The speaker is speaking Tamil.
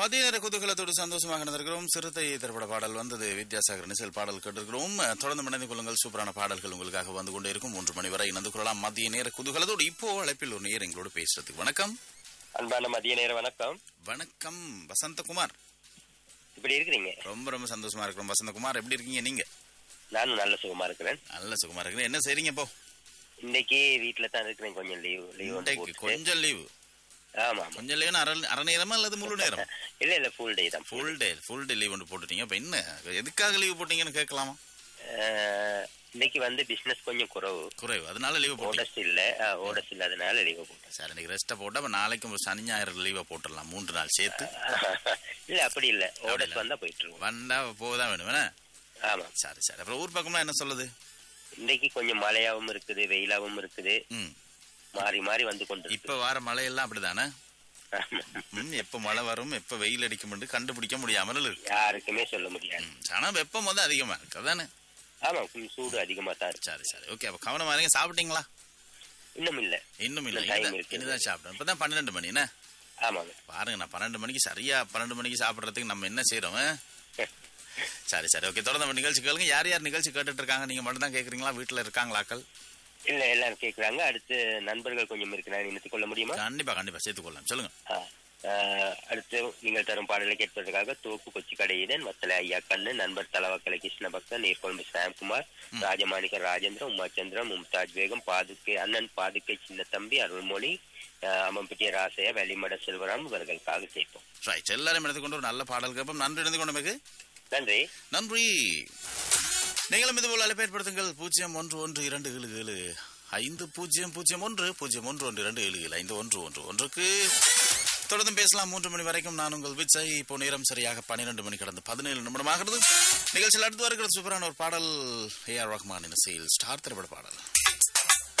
மதிய நேர குதூகலத்தோடு சந்தோஷமாக நடந்திருக்கிறோம் சிறுத்தை திரைப்பட பாடல் வந்தது வித்யாசாகர் நிசல் பாடல் கேட்டிருக்கிறோம் தொடர்ந்து இணைந்து கொள்ளுங்கள் சூப்பரான பாடல்கள் உங்களுக்காக வந்து கொண்டே இருக்கும் மூன்று மணி வரை இணைந்து கொள்ளலாம் மதிய நேர குதூகலத்தோடு இப்போ அழைப்பில் ஒரு நேர் எங்களோடு பேசுறதுக்கு வணக்கம் அன்பான மதிய நேர வணக்கம் வணக்கம் வசந்தகுமார் இப்படி இருக்கிறீங்க ரொம்ப ரொம்ப சந்தோஷமா இருக்கிறோம் வசந்தகுமார் எப்படி இருக்கீங்க நீங்க நானும் நல்ல சுகமா இருக்கிறேன் நல்ல சுகமா இருக்கிறேன் என்ன செய்றீங்க இப்போ இன்னைக்கு வீட்ல தான் இருக்கிறேன் கொஞ்சம் லீவ் லீவ் வந்து இன்றைக்கு போட்டுட்டு. கொஞ்சம் லீவு ஆமா ஆமா கொஞ்சம் லீவுனா அரை அரை நேரமா அல்லது முழு நேரம் இல்ல இல்ல ஃபுல் டே தான் full day full day leave ஒன்று போட்டுட்டீங்க அப்ப என்ன எதுக்காக லீவ் போட்டீங்கன்னு கேட்கலாமா அஹ், இன்னைக்கு வந்து பிசினஸ் கொஞ்சம் குறவு குறைவு அதனால லீவ் போட்டீங்க ஓடஸ் இல்ல ஓடஸ் இல்ல அதனால லீவ் போட்டேன் சரி இன்னைக்கு ரெஸ்ட்டை போட்டு அப்ப நாளைக்கு ஒரு சனி ஞாயிறு லீவை போட்டுடலாம் மூன்று நாள் சேர்த்து இல்ல அப்படி இல்ல ஓடஸ் இல்ல. வந்தா போயிட்டு இருக்கோம் வந்தா போதான் வேணும் என்ன ஆமா சரி சரி அப்புறம் ஊர் பக்கம்லாம் என்ன சொல்லுது இன்னைக்கு கொஞ்சம் மழையாவும் இருக்குது வெயிலாவும் இருக்குது ம் மாறி மாறி வந்து கொண்டு இப்ப வார மழையெல்லாம் அப்படிதானே ம் எப்ப மழை வரும் எப்ப வெயில் அடிக்கும் கண்டுபிடிக்க முடியாமல் இருக்கு யாருக்குமே சொல்ல முடியாது ம், ஆனா வெப்பம் வந்து அதிகமா இருக்கு அதானே ஆமா கொஞ்சம் சூடு அதிகமா தான் இருக்கு சரி சரி ஓகே அப்ப கவனமா இருங்க சாப்பிட்டீங்களா இன்னும் இல்ல இன்னும் இல்ல இன்னும் time இனிதான் இருக்கு. இனிதான் சாப்பிடணும் இப்பதான் பன்னிரெண்டு மணி என்ன ஆமாங்க பாருங்க நான் பன்னெண்டு மணிக்கு சரியா பன்னெண்டு மணிக்கு சாப்பிடுறதுக்கு நம்ம என்ன செய்யறோம் ஆ? சரி சரி ஓகே தொடர்ந்து நம்ம நிகழ்ச்சி கேளுங்க யார் யார் நிகழ்ச்சி கேட்டுட்டு இருக்காங்க நீங்க மட்டும் தான் கேக்குறீங்களா வீட்டுல இருக்காங்களாக்கள் இல்ல எல்லாரும் கேக்குறாங்க அடுத்து நண்பர்கள் கொஞ்சம் இருக்கு நான் இணைத்துக் கொள்ள முடியுமா கண்டிப்பா கண்டிப்பா சேர்த்துக்கொள்ளலாம் சொல்லுங்க ஆ, ஆ, அடுத்து நீங்கள் தரும் பாடலை கேட்பதற்காக தோப்பு கொச்சி கடையிடன் வத்தலை ஐயா கண்ணு நண்பர் தலவக்கலை கிருஷ்ண பக்தன் நீர்கொழும்பு சாம்குமார் ராஜமாணிக்க ராஜேந்திரன் உமாச்சந்திரன் மும்தாஜ் பேகம் பாதுகை அண்ணன் பாதுகை சின்ன தம்பி அருள்மொழி ஆ, அம்மம்பிட்டிய ராசையா வெளிமட செல்வராம் இவர்களுக்காக சேர்ப்போம் ரைட் எல்லாரும் எடுத்துக்கொண்டு ஒரு நல்ல பாடல் கேட்போம் நன்றி எடுத்து கொண்டமைக்கு நன்றி நன்றி நீங்களும் இதுபோல் அழைப்பேற்படுத்துங்கள் பூஜ்ஜியம் ஒன்று ஒன்று இரண்டு ஏழு ஏழு ஐந்து பூஜ்ஜியம் பூஜ்ஜியம் ஒன்று பூஜ்ஜியம் ஒன்று ஒன்று இரண்டு ஏழு ஏழு ஐந்து ஒன்று ஒன்று ஒன்றுக்கு தொடர்ந்து பேசலாம் மூன்று மணி வரைக்கும் நான் உங்கள் விஜய் இப்போ நேரம் சரியாக பன்னிரெண்டு மணி கடந்து பதினேழு நிமிடமாகிறது நிகழ்ச்சியில் அடுத்து வருகிறது சூப்பரான ஒரு பாடல் ஏ ஆர் ரஹ்மான் இசையில் ஸ்டார் திரைப்பட பாடல்